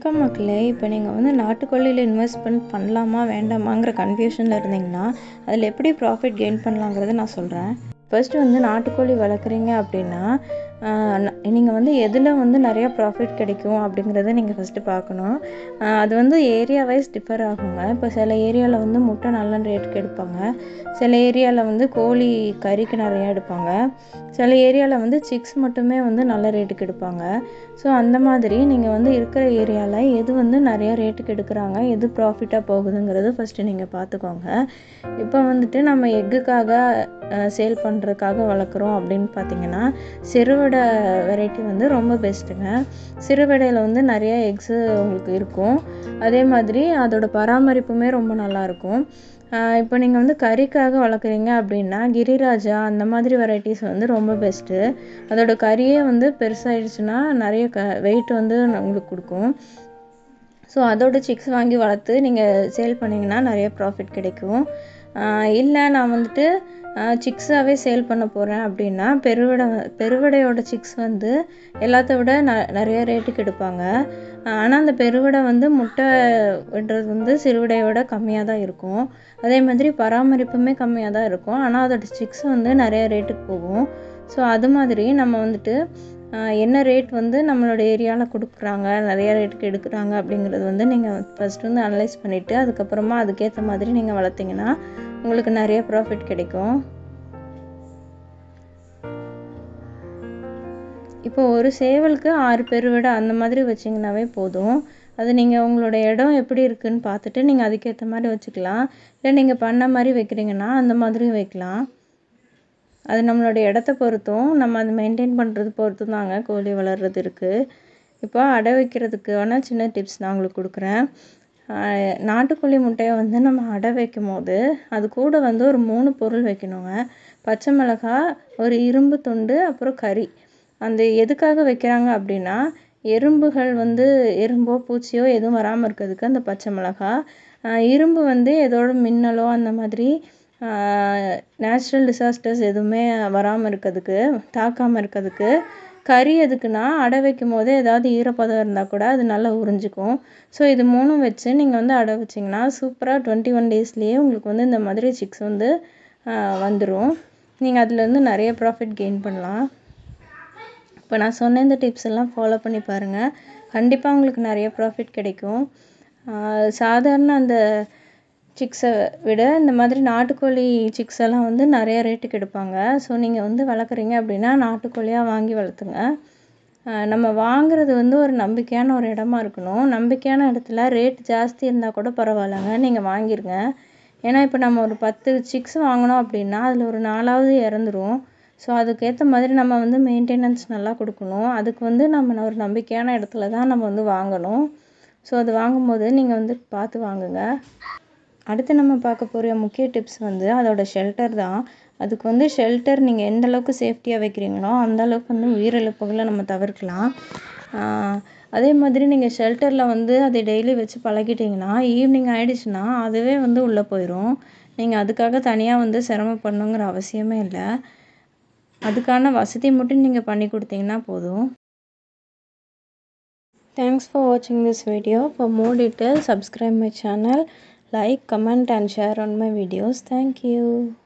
வணக்கம் மக்களே இப்போ நீங்கள் வந்து நாட்டுக்கோழியில் இன்வெஸ்ட்மெண்ட் பண்ணலாமா வேண்டாமாங்கிற கன்ஃபியூஷனில் இருந்தீங்கன்னா அதில் எப்படி ப்ராஃபிட் கெயின் பண்ணலாங்கிறத நான் சொல்கிறேன் ஃபர்ஸ்ட் வந்து நாட்டுக்கோழி வளர்க்குறீங்க அப்படின்னா நீங்கள் வந்து எதில் வந்து நிறைய ப்ராஃபிட் கிடைக்கும் அப்படிங்கிறத நீங்கள் ஃபஸ்ட்டு பார்க்கணும் ஆஹ் அது வந்து ஏரியா வைஸ் டிஃபர் ஆகுங்க இப்போ சில ஏரியாவில் வந்து முட்டை நல்ல ரேட்டுக்கு எடுப்பாங்க சில ஏரியாவில் வந்து கோழி கறிக்கு நிறையா எடுப்பாங்க சில ஏரியாவில் வந்து சிக்ஸ் மட்டுமே வந்து நல்ல ரேட்டுக்கு எடுப்பாங்க ஸோ அந்த மாதிரி நீங்கள் வந்து இருக்கிற ஏரியாவில் எது வந்து நிறைய ரேட்டுக்கு எடுக்கிறாங்க எது ப்ராஃபிட்டாக போகுதுங்கிறது ஃபஸ்ட்டு நீங்கள் பார்த்துக்கோங்க இப்போ வந்துட்டு நம்ம எக்குக்காக சேல் பண்ணுறதுக்காக வளர்க்குறோம் அப்படின்னு பார்த்தீங்கன்னா சிறுவிடை வெரைட்டி வந்து ரொம்ப பெஸ்ட்டுங்க சிறுவிடையில் வந்து நிறைய எக்ஸு உங்களுக்கு இருக்கும் அதே மாதிரி அதோட பராமரிப்புமே ரொம்ப நல்லாயிருக்கும் இப்போ நீங்கள் வந்து கறிக்காக வளர்க்குறீங்க அப்படின்னா கிரிராஜா அந்த மாதிரி வெரைட்டிஸ் வந்து ரொம்ப பெஸ்ட்டு அதோட கறியே வந்து பெருசாகிடுச்சுன்னா நிறைய க வெயிட் வந்து உங்களுக்கு கொடுக்கும் ஸோ அதோட சிக்ஸ் வாங்கி வளர்த்து நீங்கள் சேல் பண்ணிங்கன்னா நிறைய ப்ராஃபிட் கிடைக்கும் இல்லை நான் வந்துட்டு சிக்ஸாகவே சேல் பண்ண போகிறேன் அப்படின்னா பெருவிடை பெருவிடையோட சிக்ஸ் வந்து எல்லாத்த விட ந நிறைய ரேட்டுக்கு எடுப்பாங்க ஆனால் அந்த பெருவிடை வந்து முட்டை விடுறது வந்து சிறுவிடையை விட கம்மியாக தான் இருக்கும் அதே மாதிரி பராமரிப்புமே கம்மியாக தான் இருக்கும் ஆனால் அதோட சிக்ஸ் வந்து நிறைய ரேட்டுக்கு போகும் ஸோ அது மாதிரி நம்ம வந்துட்டு என்ன ரேட் வந்து நம்மளோட ஏரியாவில் கொடுக்குறாங்க நிறைய ரேட்டுக்கு எடுக்கிறாங்க அப்படிங்கிறது வந்து நீங்கள் ஃபஸ்ட் வந்து அனலைஸ் பண்ணிவிட்டு அதுக்கப்புறமா அதுக்கேற்ற மாதிரி நீங்கள் வளர்த்திங்கன்னா உங்களுக்கு நிறைய ப்ராஃபிட் கிடைக்கும் இப்போ ஒரு சேவலுக்கு ஆறு பெருவிடை அந்த மாதிரி வச்சிங்கனாவே போதும் அது நீங்கள் உங்களோட இடம் எப்படி இருக்குன்னு பார்த்துட்டு நீங்கள் அதுக்கேற்ற மாதிரி வச்சுக்கலாம் இல்லை நீங்கள் பண்ண மாதிரி வைக்கிறீங்கன்னா அந்த மாதிரியும் வைக்கலாம் அது நம்மளோட இடத்த பொறுத்தும் நம்ம அதை மெயின்டைன் பண்ணுறது பொறுத்தும் தாங்க கோழி வளர்கிறது இருக்குது இப்போ அடை வைக்கிறதுக்கான சின்ன டிப்ஸ் நான் உங்களுக்கு கொடுக்குறேன் நாட்டுக்கோழி முட்டையை வந்து நம்ம அடை வைக்கும் போது அது கூட வந்து ஒரு மூணு பொருள் வைக்கணுங்க பச்சை மிளகாய் ஒரு இரும்பு துண்டு அப்புறம் கறி அந்த எதுக்காக வைக்கிறாங்க அப்படின்னா எறும்புகள் வந்து எறும்போ பூச்சியோ எதுவும் வராமல் இருக்கிறதுக்கு அந்த பச்சை மிளகாய் இரும்பு வந்து எதோட மின்னலோ அந்த மாதிரி நேச்சுரல் டிசாஸ்டர்ஸ் எதுவுமே வராமல் இருக்கிறதுக்கு தாக்காமல் இருக்கிறதுக்கு கறி எதுக்குன்னா அடை வைக்கும் போது ஏதாவது ஈரப்பதம் இருந்தால் கூட அது நல்லா உறிஞ்சிக்கும் ஸோ இது மூணும் வச்சு நீங்கள் வந்து அடை வச்சிங்கன்னா சூப்பராக டுவெண்ட்டி ஒன் டேஸ்லேயே உங்களுக்கு வந்து இந்த மாதிரி சிக்ஸ் வந்து வந்துடும் நீங்கள் அதுலேருந்து நிறைய ப்ராஃபிட் கெயின் பண்ணலாம் இப்போ நான் சொன்ன இந்த டிப்ஸ் எல்லாம் ஃபாலோ பண்ணி பாருங்கள் கண்டிப்பாக உங்களுக்கு நிறைய ப்ராஃபிட் கிடைக்கும் சாதாரண அந்த சிக்ஸை விட இந்த மாதிரி நாட்டுக்கோழி சிக்ஸ் எல்லாம் வந்து நிறைய ரேட்டுக்கு எடுப்பாங்க ஸோ நீங்கள் வந்து வளர்க்குறீங்க அப்படின்னா நாட்டுக்கோழியாக வாங்கி வளர்த்துங்க நம்ம வாங்குறது வந்து ஒரு நம்பிக்கையான ஒரு இடமா இருக்கணும் நம்பிக்கையான இடத்துல ரேட் ஜாஸ்தி இருந்தால் கூட பரவாயில்லைங்க நீங்கள் வாங்கிருங்க ஏன்னா இப்போ நம்ம ஒரு பத்து சிக்ஸ் வாங்கினோம் அப்படின்னா அதில் ஒரு நாலாவது இறந்துரும் ஸோ அதுக்கேற்ற மாதிரி நம்ம வந்து மெயின்டெனன்ஸ் நல்லா கொடுக்கணும் அதுக்கு வந்து நம்ம ஒரு நம்பிக்கையான இடத்துல தான் நம்ம வந்து வாங்கணும் ஸோ அது வாங்கும்போது நீங்கள் வந்து பார்த்து வாங்குங்க அடுத்து நம்ம பார்க்க போகிற முக்கிய டிப்ஸ் வந்து அதோட ஷெல்டர் தான் அதுக்கு வந்து ஷெல்டர் நீங்கள் எந்த அளவுக்கு சேஃப்டியாக வைக்கிறீங்களோ அந்த அளவுக்கு வந்து உயிரிழப்புகளை நம்ம தவிர்க்கலாம் அதே மாதிரி நீங்கள் ஷெல்டரில் வந்து அதை டெய்லி வச்சு பழகிட்டிங்கன்னா ஈவினிங் ஆகிடுச்சுன்னா அதுவே வந்து உள்ளே போயிடும் நீங்கள் அதுக்காக தனியாக வந்து சிரமப்படணுங்கிற அவசியமே இல்லை அதுக்கான வசதி மட்டும் நீங்கள் பண்ணி கொடுத்தீங்கன்னா போதும் தேங்க்ஸ் ஃபார் வாட்சிங் this video for more detail subscribe my channel like comment and share on my videos thank you